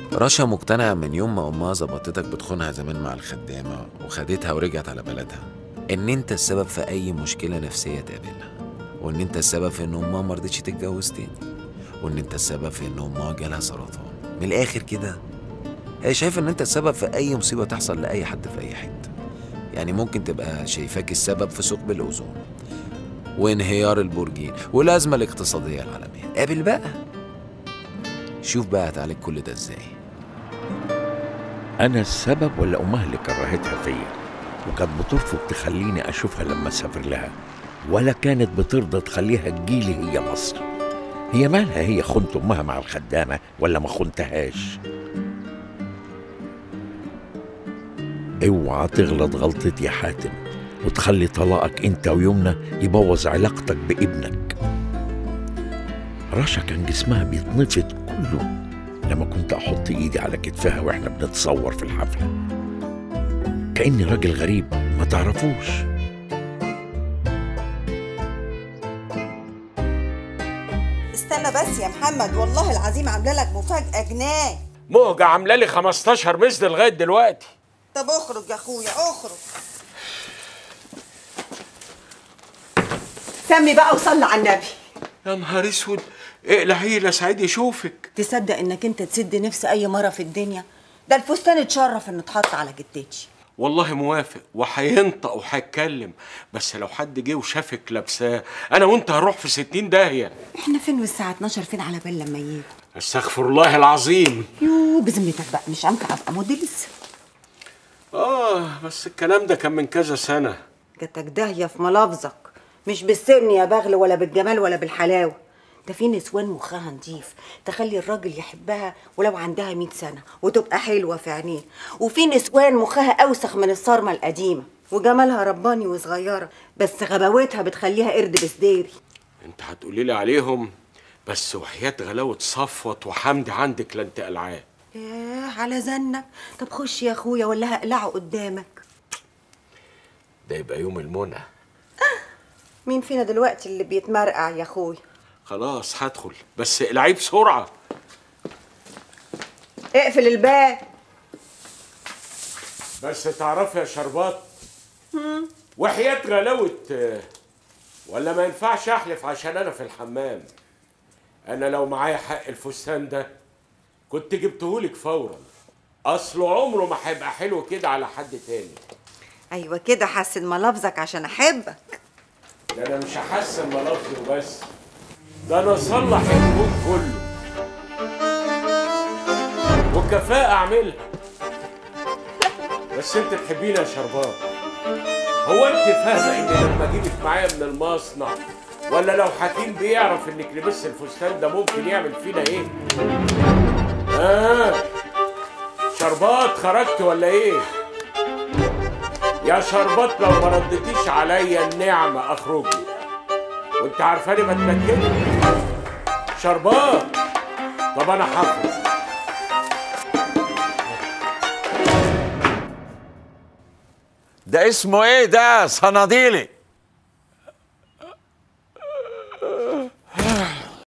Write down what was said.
رشا مقتنعة من يوم ما أمها ظبطتك بتخونها زمان مع الخدامة وخدتها ورجعت على بلدها إن أنت السبب في أي مشكلة نفسية تقابلها وإن أنت السبب في إن أمها مرضتش تتجوز تاني وإن أنت السبب في إن أمها جالها سرطان من الآخر كده هي شايفة إن أنت السبب في أي مصيبة تحصل لأي حد في أي حتة يعني ممكن تبقى شايفاك السبب في ثقب الأوزون وانهيار البرجين والأزمة الاقتصادية العالمية قابل بقى شوف بقى هتعالج كل ده ازاي انا السبب ولا امها اللي كرهتها فيا وكانت بترفض تخليني اشوفها لما اسافر لها ولا كانت بترضى تخليها تجيلي هي مصر هي مالها هي خنت امها مع الخدامه ولا ما خنتهاش اوعى تغلط غلطتي يا حاتم وتخلي طلاقك انت ويمنى يبوظ علاقتك بابنك رشا كان جسمها بيتنفض كله لما كنت احط ايدي على كتفها واحنا بنتصور في الحفله كاني راجل غريب ما تعرفوش استنى بس يا محمد والله العظيم عامله لك مفاجاه جنان موجة عامله لي 15 مثل لغايه دلوقتي طب اخرج يا اخويا اخرج سمي بقى وصلي على النبي يا نهار اسود اقلعي لا سعيد يشوفك تصدق انك انت تسد نفس اي مره في الدنيا ده الفستان اتشرف انه اتحط على جدتي والله موافق وهينطق وهيتكلم بس لو حد جه وشافك لابساه انا وانت هنروح في 60 داهيه احنا فين والساعه 12 فين على بال لما يجوا استغفر الله العظيم يو بذمتك بقى مش امتع ابقى موديلس اه بس الكلام ده كان من كذا سنه جاتك داهيه في ملافظك مش بالسن يا بغل ولا بالجمال ولا بالحلاوه ده في نسوان مخها نضيف تخلي الراجل يحبها ولو عندها 100 سنه وتبقى حلوه في عينيه وفي نسوان مخها اوسخ من الصارمه القديمه وجمالها رباني وصغيره بس غباوتها بتخليها قرد بسديري انت هتقولي لي عليهم بس وحياة غلاوة صفوت وحمدي عندك لا انت قلعاه ياه على زنك طب خش يا اخويا ولا هقلعه قدامك ده يبقى يوم المنى مين فينا دلوقتي اللي بيتمرقع يا اخويا خلاص هدخل بس اقلعيه بسرعة اقفل الباب بس تعرفي يا شربات وحياة غلاوة آه، ولا ما ينفعش احلف عشان انا في الحمام انا لو معايا حق الفستان ده كنت جبتهولك فورا اصله عمره ما هيبقى حلو كده على حد تاني ايوه كده حسن ملافظك عشان احبك ده انا مش هحسن ملفظي وبس ده انا اصلح الكون كله وكفاءة اعملها بس انت تحبيني يا شربات هو انت فاهمه ان لما اجيبك معايا من المصنع ولا لو حكيم بيعرف انك لبس الفستان ده ممكن يعمل فينا ايه اه شربات خرجت ولا ايه يا شربات لو ما ردتيش عليا النعمة اخرجي وانت عارفاني بتنكد شربات طب انا هخرج ده اسمه ايه ده صناديلي